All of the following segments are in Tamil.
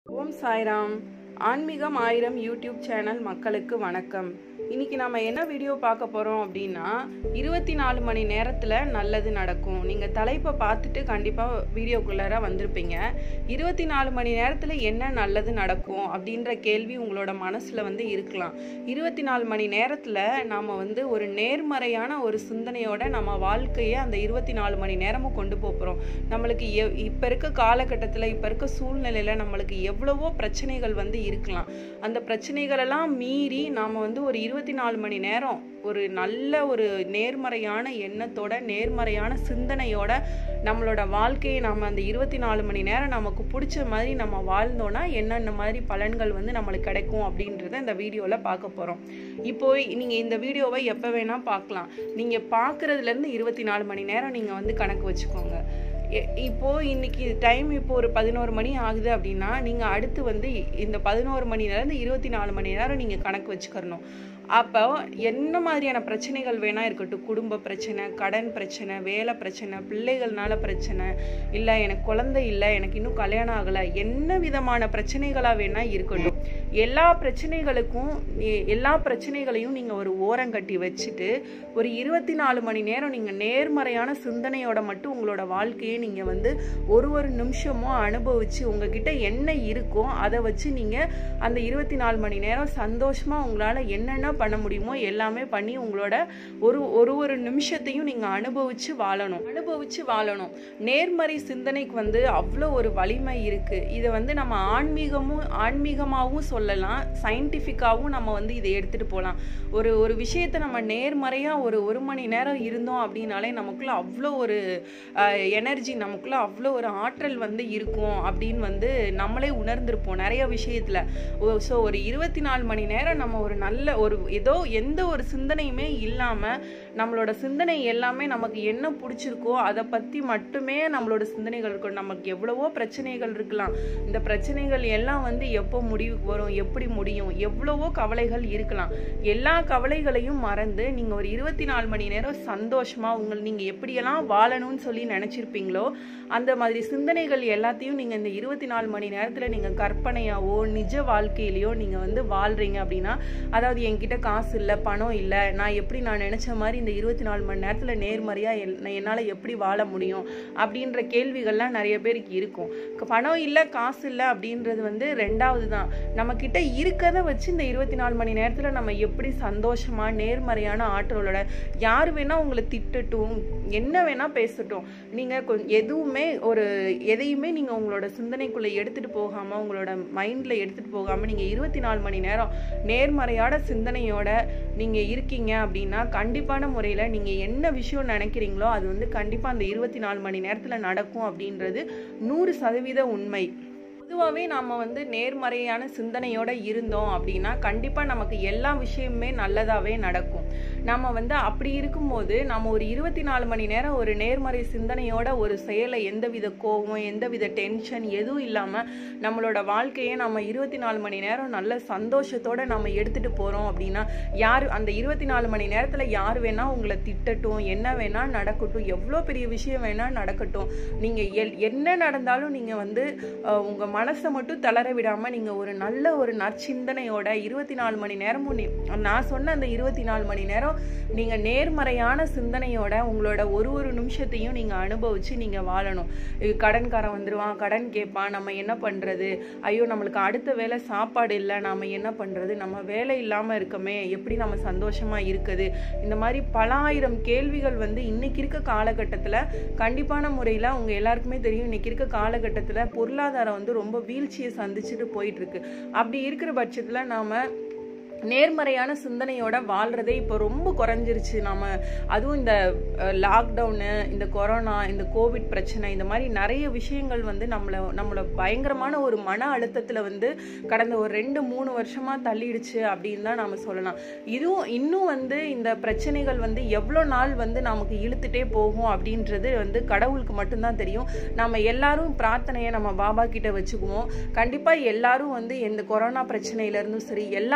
ஓம் சாய்ராம் ஆன்மீகம் ஆயிரம் யூடியூப் சேனல் மக்களுக்கு வணக்கம் இன்னைக்கு நம்ம என்ன வீடியோ பார்க்க போகிறோம் அப்படின்னா இருபத்தி நாலு மணி நேரத்தில் நல்லது நடக்கும் நீங்கள் தலைப்பை பார்த்துட்டு கண்டிப்பாக வீடியோக்குள்ளார வந்திருப்பீங்க இருபத்தி நாலு மணி நேரத்தில் என்ன நல்லது நடக்கும் அப்படின்ற கேள்வி உங்களோட மனசில் வந்து இருக்கலாம் இருபத்தி நாலு மணி நேரத்தில் நாம் வந்து ஒரு நேர்மறையான ஒரு சிந்தனையோட நம்ம வாழ்க்கையை அந்த இருபத்தி நாலு மணி நேரமும் கொண்டு போகிறோம் நம்மளுக்கு எவ் இப்போ இருக்க காலகட்டத்தில் இப்போ இருக்க சூழ்நிலையில் நம்மளுக்கு எவ்வளவோ பிரச்சனைகள் வந்து இருக்கலாம் அந்த பிரச்சனைகளெல்லாம் மீறி நாம் வந்து ஒரு இருபத்தி நாலு மணி நேரம் ஒரு நல்ல ஒரு நேர்மறையான எண்ணத்தோட நேர்மறையான சிந்தனையோட நம்மளோட வாழ்க்கையை நம்ம அந்த இருபத்தி நாலு மணி நேரம் நமக்கு பிடிச்ச மாதிரி நம்ம வாழ்ந்தோன்னா என்னென்ன மாதிரி பலன்கள் வந்து நம்மளுக்கு கிடைக்கும் அப்படின்றத இந்த வீடியோவில் பார்க்க போகிறோம் இப்போ நீங்கள் இந்த வீடியோவை எப்போ வேணால் பார்க்கலாம் நீங்கள் பார்க்குறதுலேருந்து இருபத்தி நாலு மணி நேரம் நீங்கள் வந்து கணக்கு வச்சுக்கோங்க எ- இப்போ இன்னைக்கு டைம் இப்போ ஒரு பதினோரு மணி ஆகுது அப்படின்னா நீங்கள் அடுத்து வந்து இந்த பதினோரு மணி நேரம் இருபத்தி நாலு மணி நேரம் நீங்கள் கணக்கு வச்சுக்கறணும் அப்போ என்ன மாதிரியான பிரச்சனைகள் வேணா இருக்கட்டும் குடும்ப பிரச்சனை கடன் பிரச்சனை வேலை பிரச்சனை பிள்ளைகள்னால பிரச்சனை இல்லை எனக்கு குழந்தை இல்லை எனக்கு இன்னும் கல்யாணம் ஆகலை என்ன விதமான பிரச்சனைகளாக வேணா இருக்கட்டும் எல்லா பிரச்சனைகளுக்கும் எ- எல்லா பிரச்சனைகளையும் நீங்கள் ஒரு ஓரங்கட்டி வச்சுட்டு ஒரு இருபத்தி நாலு மணி நேரம் நீங்கள் நேர்மறையான சிந்தனையோட மட்டும் உங்களோட வாழ்க்கையை நீங்கள் வந்து ஒரு ஒரு நிமிஷமும் அனுபவிச்சு உங்ககிட்ட என்ன இருக்கோ அதை வச்சு நீங்கள் அந்த இருபத்தி நாலு மணி நேரம் சந்தோஷமாக உங்களால் என்னென்ன பண்ண முடியுமோ எல்லாமே பண்ணி உங்களோட ஒரு ஒரு ஒரு நிமிஷத்தையும் நீங்கள் அனுபவிச்சு வாழணும் அனுபவிச்சு வாழணும் நேர்மறை சிந்தனைக்கு வந்து அவ்வளோ ஒரு வலிமை இருக்குது இதை வந்து நம்ம ஆன்மீகமும் ஆன்மீகமாகவும் சொல்லலாம் சயின்டிஃபிக்காகவும் நம்ம வந்து இதை எடுத்துகிட்டு போகலாம் ஒரு ஒரு விஷயத்தை நம்ம நேர்மறையாக ஒரு ஒரு மணி நேரம் இருந்தோம் அப்படின்னாலே நமக்குள்ள அவ்வளோ ஒரு எனர்ஜி நமக்குள்ள அவ்வளோ ஒரு ஆற்றல் வந்து இருக்கும் அப்படின்னு வந்து நம்மளே உணர்ந்திருப்போம் நிறைய விஷயத்தில் ஸோ ஒரு இருபத்தி நாலு மணி நேரம் நம்ம ஒரு நல்ல ஒரு ஏதோ எந்த ஒரு சிந்தனையுமே இல்லாமல் நம்மளோட சிந்தனை எல்லாமே நமக்கு என்ன பிடிச்சிருக்கோ அதை பற்றி மட்டுமே நம்மளோட சிந்தனைகள் இருக்கும் நமக்கு எவ்வளவோ பிரச்சனைகள் இருக்கலாம் இந்த பிரச்சனைகள் எல்லாம் வந்து எப்போ முடிவுக்கு வரும் எப்படி முடியும் எவ்வளவோ கவலைகள் இருக்கலாம் எல்லா கவலைகளையும் மறந்து நீங்கள் ஒரு இருபத்தி நாலு மணி நேரம் சந்தோஷமாக உங்கள் நீங்கள் எப்படியெல்லாம் வாழணும்னு சொல்லி நினச்சிருப்பீங்களோ அந்த மாதிரி சிந்தனைகள் எல்லாத்தையும் நீங்கள் இந்த இருபத்தி நாலு மணி நேரத்தில் நீங்கள் கற்பனையாவோ நிஜ வாழ்க்கையிலையோ நீங்கள் வந்து வாழ்கிறீங்க அப்படின்னா அதாவது என்கிட்ட காசு இல்லை பணம் இல்லை நான் எப்படி நான் நினச்ச மாதிரி இந்த இருபத்தி நாலு மணி நேரத்தில் நேர்மறையாக என்னால் எப்படி வாழ முடியும் அப்படின்ற கேள்விகள்லாம் நிறைய பேருக்கு இருக்கும் க- பணம் இல்லை காசு இல்லை அப்படின்றது வந்து ரெண்டாவது தான் நம்மக்கிட்ட இருக்கதை வச்சு இந்த இருபத்தி நாலு மணி நேரத்தில் நம்ம எப்படி சந்தோஷமாக நேர்மறையான ஆற்றலோட யார் வேணால் உங்களை திட்டட்டும் என்ன வேணால் பேசட்டும் நீங்கள் கொஞ்சம் எதுவுமே ஒரு எதையுமே நீங்கள் உங்களோட சிந்தனைக்குள்ளே எடுத்துகிட்டு போகாமல் உங்களோட மைண்டில் எடுத்துகிட்டு போகாமல் நீங்கள் இருபத்தி நாலு மணி நேரம் நேர்மறையான சிந்தனையோட நீங்கள் இருக்கீங்க அப்படின்னா கண்டிப்பான முறையில் நீங்கள் என்ன விஷயம் நினைக்கிறீங்களோ அது வந்து கண்டிப்பாக அந்த இருபத்தி நாலு மணி நேரத்தில் நடக்கும் அப்படின்றது நூறு சதவீத உண்மை பொதுவாகவே நம்ம வந்து நேர்மறையான சிந்தனையோட இருந்தோம் அப்படின்னா கண்டிப்பாக நமக்கு எல்லா விஷயமுமே நல்லதாகவே நடக்கும் நம்ம வந்து அப்படி இருக்கும்போது நம்ம ஒரு இருபத்தி நாலு மணி நேரம் ஒரு நேர்மறை சிந்தனையோட ஒரு செயலை எந்தவித கோவம் எந்தவித டென்ஷன் எதுவும் இல்லாமல் நம்மளோட வாழ்க்கையை நம்ம இருபத்தி நாலு மணி நேரம் நல்ல சந்தோஷத்தோட நம்ம எடுத்துகிட்டு போகிறோம் அப்படின்னா யார் அந்த இருபத்தி நாலு மணி நேரத்தில் யார் வேணால் உங்களை திட்டட்டும் என்ன வேணால் நடக்கட்டும் எவ்வளோ பெரிய விஷயம் வேணால் நடக்கட்டும் நீங்கள் எல் என்ன நடந்தாலும் நீங்கள் வந்து உங்கள் மனசை மட்டும் தளர விடாமல் நீங்கள் ஒரு நல்ல ஒரு நற்சிந்தனையோட இருபத்தி நாலு மணி நேரமும் நீ- நான் சொன்ன அந்த இருபத்தி நாலு மணி நேரம் நீங்கள் நேர்மறையான சிந்தனையோட உங்களோட ஒரு ஒரு நிமிஷத்தையும் நீங்கள் அனுபவித்து நீங்கள் வாழணும் இது கடன்காரன் வந்துடுவான் கடன் கேட்பான் நம்ம என்ன பண்ணுறது ஐயோ நம்மளுக்கு அடுத்த வேளை சாப்பாடு இல்லை நாம் என்ன பண்ணுறது நம்ம வேலை இல்லாமல் இருக்கமே எப்படி நம்ம சந்தோஷமாக இருக்குது இந்த மாதிரி பல ஆயிரம் கேள்விகள் வந்து இன்னைக்கு இருக்க காலகட்டத்தில் கண்டிப்பான முறையில் உங்க எல்லாருக்குமே தெரியும் இன்னைக்கு இருக்க காலகட்டத்தில் பொருளாதாரம் வந்து ரொம்ப வீழ்ச்சியை சந்திச்சுட்டு போயிட்டு இருக்கு அப்படி இருக்கிற பட்சத்தில் நாம நேர்மறையான சிந்தனையோட வாழ்றதே இப்போ ரொம்ப குறைஞ்சிருச்சு நாம அதுவும் இந்த லாக்டவுனு இந்த கொரோனா இந்த கோவிட் பிரச்சனை இந்த மாதிரி நிறைய விஷயங்கள் வந்து நம்மளை நம்மளை பயங்கரமான ஒரு மன அழுத்தத்தில் வந்து கடந்த ஒரு ரெண்டு மூணு வருஷமா தள்ளிடுச்சு அப்படின்னு தான் நாம சொல்லலாம் இதுவும் இன்னும் வந்து இந்த பிரச்சனைகள் வந்து எவ்வளோ நாள் வந்து நமக்கு இழுத்துட்டே போகும் அப்படின்றது வந்து கடவுளுக்கு மட்டும்தான் தெரியும் நம்ம எல்லாரும் பிரார்த்தனையை நம்ம பாபா கிட்ட வச்சுக்குவோம் கண்டிப்பாக எல்லாரும் வந்து எந்த கொரோனா பிரச்சனையில இருந்தும் சரி எல்லா பிரச்சனையில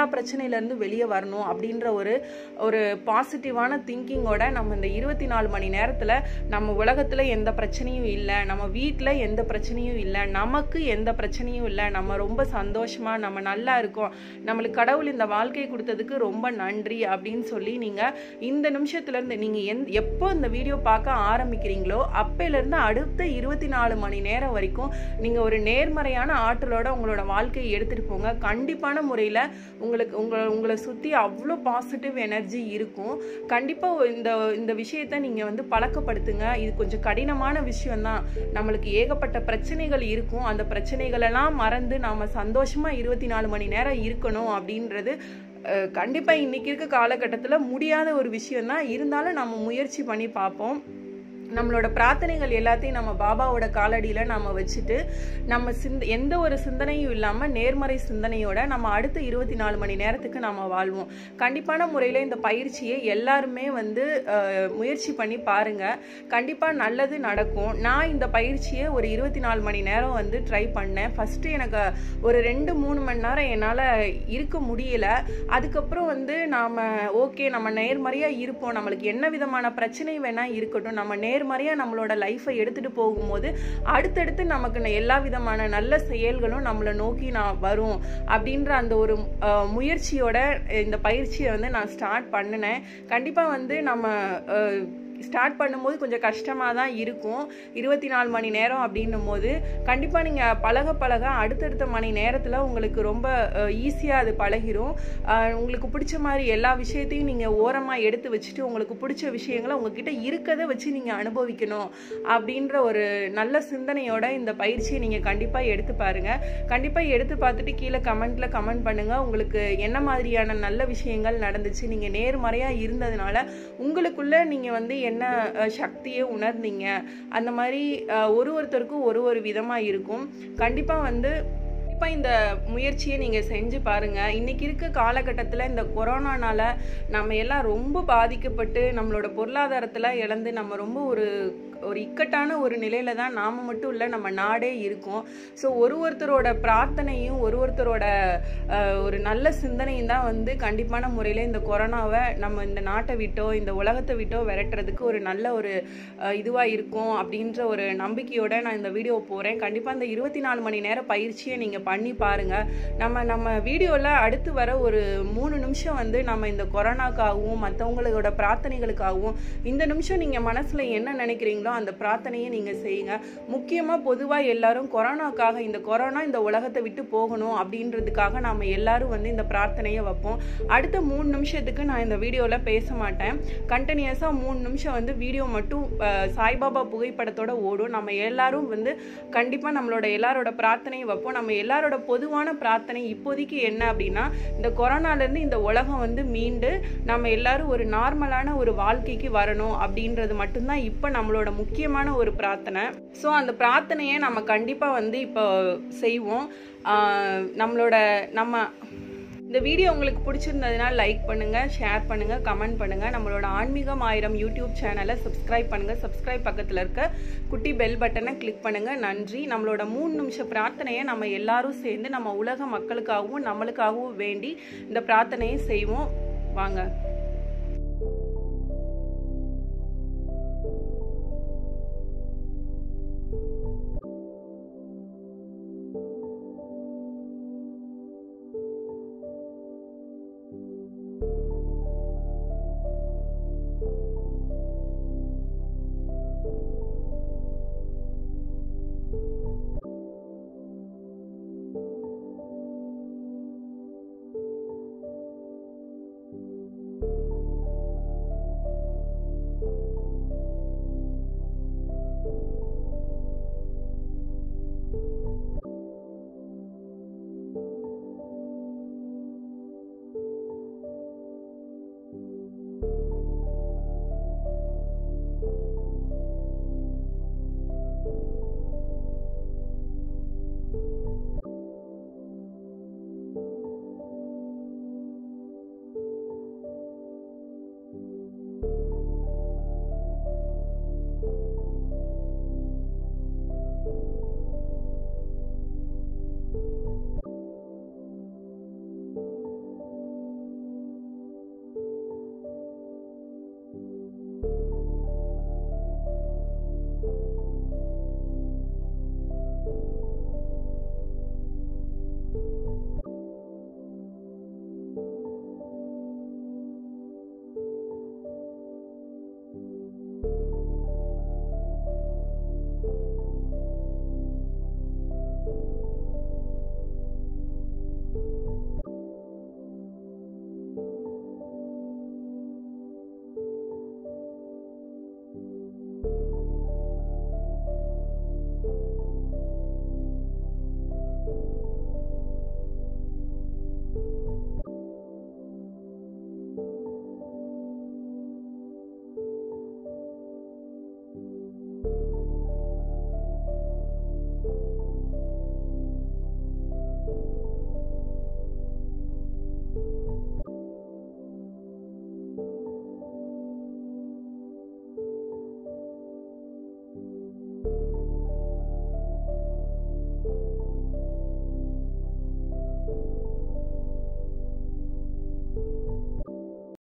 பிரச்சனையிலேருந்து வெளியே வரணும் அப்படின்ற ஒரு ஒரு பாசிட்டிவான திங்கிங்கோட நம்ம இந்த இருபத்தி நாலு மணி நேரத்தில் நம்ம உலகத்தில் எந்த பிரச்சனையும் இல்லை நம்ம வீட்டில் எந்த பிரச்சனையும் இல்லை நமக்கு எந்த பிரச்சனையும் இல்லை நம்ம ரொம்ப சந்தோஷமா நம்ம நல்லா இருக்கோம் நம்மளுக்கு கடவுள் இந்த வாழ்க்கையை கொடுத்ததுக்கு ரொம்ப நன்றி அப்படின்னு சொல்லி நீங்கள் இந்த நிமிஷத்துலேருந்து நீங்கள் எந் எப்போ இந்த வீடியோ பார்க்க ஆரம்பிக்கிறீங்களோ அப்பையிலேருந்து அடுத்த இருபத்தி நாலு மணி நேரம் வரைக்கும் நீங்கள் ஒரு நேர்மறையான ஆற்றலோட உங்களோட வாழ்க்கையை எடுத்துகிட்டு போங்க கண்டிப்பான முறையில் உங்களுக்கு உங்களை உங்களை சுற்றி அவ்வளோ பாசிட்டிவ் எனர்ஜி இருக்கும் கண்டிப்பாக இந்த இந்த விஷயத்த நீங்கள் வந்து பழக்கப்படுத்துங்க இது கொஞ்சம் கடினமான விஷயம்தான் நம்மளுக்கு ஏகப்பட்ட பிரச்சனைகள் இருக்கும் அந்த பிரச்சனைகளெல்லாம் மறந்து நாம் சந்தோஷமாக இருபத்தி நாலு மணி நேரம் இருக்கணும் அப்படின்றது அஹ், கண்டிப்பா இன்னைக்கு இருக்க காலகட்டத்தில் முடியாத ஒரு விஷயம் தான் இருந்தாலும் நம்ம முயற்சி பண்ணி பார்ப்போம் நம்மளோட பிரார்த்தனைகள் எல்லாத்தையும் நம்ம பாபாவோட காலடியில் நம்ம வச்சுட்டு நம்ம சிந்த எந்த ஒரு சிந்தனையும் இல்லாமல் நேர்மறை சிந்தனையோட நம்ம அடுத்த இருபத்தி நாலு மணி நேரத்துக்கு நம்ம வாழ்வோம் கண்டிப்பான முறையில் இந்த பயிற்சியை எல்லாருமே வந்து அஹ், முயற்சி பண்ணி பாருங்க கண்டிப்பாக நல்லது நடக்கும் நான் இந்த பயிற்சியை ஒரு இருபத்தி நாலு மணி நேரம் வந்து ட்ரை பண்ணேன் ஃபஸ்ட்டு எனக்கு ஒரு ரெண்டு மூணு மணி நேரம் என்னால் இருக்க முடியல அதுக்கப்புறம் வந்து நாம் ஓகே நம்ம நேர்மறையாக இருப்போம் நம்மளுக்கு என்ன விதமான பிரச்சனை வேணால் இருக்கட்டும் நம்ம நேர்மறையாக நம்மளோட லைஃப்பை எடுத்துகிட்டு போகும்போது அடுத்தடுத்து நமக்கு ந- எல்லா விதமான நல்ல செயல்களும் நம்மளை நோக்கி நான் வரும் அப்படின்ற அந்த ஒரு அஹ், முயற்சியோட இந்த பயிற்சியை வந்து நான் ஸ்டார்ட் பண்ணினேன் கண்டிப்பாக வந்து நம்ம அஹ், ஸ்டார்ட் பண்ணும்போது கொஞ்சம் கஷ்டமாக தான் இருக்கும் இருபத்தி நாலு மணி நேரம் அப்படின்னும் போது கண்டிப்பாக நீங்கள் பழக பழக அடுத்தடுத்த மணி நேரத்தில் உங்களுக்கு ரொம்ப ஈஸியாக அது பழகிரும் அஹ், உங்களுக்கு பிடிச்ச மாதிரி எல்லா விஷயத்தையும் நீங்கள் ஓரமாக எடுத்து வச்சுட்டு உங்களுக்கு பிடிச்ச விஷயங்களை உங்ககிட்ட இருக்கதை வச்சு நீங்கள் அனுபவிக்கணும் அப்படின்ற ஒரு நல்ல சிந்தனையோட இந்த பயிற்சியை நீங்கள் கண்டிப்பாக எடுத்து பாருங்க கண்டிப்பாக எடுத்து பார்த்துட்டு கீழே கமெண்ட்ல கமெண்ட் பண்ணுங்க உங்களுக்கு என்ன மாதிரியான நல்ல விஷயங்கள் நடந்துச்சு நீங்கள் நேர்மறையாக இருந்ததுனால உங்களுக்குள்ள நீங்கள் வந்து என்ன அஹ், சக்தியை உணர்ந்தீங்க அந்த மாதிரி அஹ், ஒரு ஒருத்தருக்கும் ஒரு ஒரு விதமாக இருக்கும் கண்டிப்பாக வந்து கண்டிப்பாக இந்த முயற்சியை நீங்கள் செஞ்சு பாருங்கள் இன்றைக்கி இருக்க காலகட்டத்தில் இந்த கொரோனானால நம்ம எல்லாம் ரொம்ப பாதிக்கப்பட்டு நம்மளோட பொருளாதாரத்தில் இழந்து நம்ம ரொம்ப ஒரு ஒரு இக்கட்டான ஒரு நிலையில தான் நாம மட்டும் இல்லை நம்ம நாடே இருக்கோம் ஸோ ஒரு ஒருத்தரோட பிரார்த்தனையும் ஒரு ஒருத்தரோட அஹ், ஒரு நல்ல சிந்தனையும் தான் வந்து கண்டிப்பான முறையில் இந்த கொரோனாவை நம்ம இந்த நாட்டை விட்டோ இந்த உலகத்தை விட்டோ விரட்டுறதுக்கு ஒரு நல்ல ஒரு இதுவாக இருக்கும் அப்படின்ற ஒரு நம்பிக்கையோட நான் இந்த வீடியோ போகிறேன் கண்டிப்பாக இந்த இருபத்தி நாலு மணி நேர பயிற்சியை நீங்கள் பண்ணி பாருங்கள் நம்ம நம்ம வீடியோவில் அடுத்து வர ஒரு மூணு நிமிஷம் வந்து நம்ம இந்த கொரோனாக்காகவும் மற்றவங்களோட பிரார்த்தனைகளுக்காகவும் இந்த நிமிஷம் நீங்கள் மனசில் என்ன நினைக்கிறீங்களோ அந்த பிரார்த்தனையை நீங்கள் செய்யுங்க முக்கியமாக பொதுவாக எல்லாரும் கொரோனாக்காக இந்த கொரோனா இந்த உலகத்தை விட்டு போகணும் அப்படின்றதுக்காக நாம் எல்லாரும் வந்து இந்த பிரார்த்தனையை வைப்போம் அடுத்த மூணு நிமிஷத்துக்கு நான் இந்த வீடியோவில் பேச மாட்டேன் கண்டினியூஸாக மூணு நிமிஷம் வந்து வீடியோ மட்டும் அஹ், சாய்பாபா புகைப்படத்தோட ஓடும் நம்ம எல்லாரும் வந்து கண்டிப்பாக நம்மளோட எல்லாரோட பிரார்த்தனையை வைப்போம் நம்ம எல்லாரோட பொதுவான பிரார்த்தனை இப்போதைக்கு என்ன அப்படின்னா இந்த கொரோனாலேருந்து இந்த உலகம் வந்து மீண்டு நம்ம எல்லாரும் ஒரு நார்மலான ஒரு வாழ்க்கைக்கு வரணும் அப்படின்றது மட்டும்தான் இப்போ நம்மளோட முக்கியமான ஒரு பிரார்த்தனை ஸோ அந்த பிரார்த்தனையை நம்ம கண்டிப்பாக வந்து இப்போ செய்வோம் ஆஹ் நம்மளோட நம்ம இந்த வீடியோ உங்களுக்கு பிடிச்சிருந்ததுன்னா லைக் பண்ணுங்க ஷேர் பண்ணுங்க கமெண்ட் பண்ணுங்க நம்மளோட ஆன்மீகம் ஆயிரம் யூடியூப் சேனலை சப்ஸ்கிரைப் பண்ணுங்க சப்ஸ்கிரைப் பக்கத்தில் இருக்க குட்டி பெல் பட்டனை கிளிக் பண்ணுங்க நன்றி நம்மளோட மூணு நிமிஷம் பிரார்த்தனையை நம்ம எல்லாரும் சேர்ந்து நம்ம உலக மக்களுக்காகவும் நம்மளுக்காகவும் வேண்டி இந்த பிரார்த்தனையை செய்வோம் வாங்க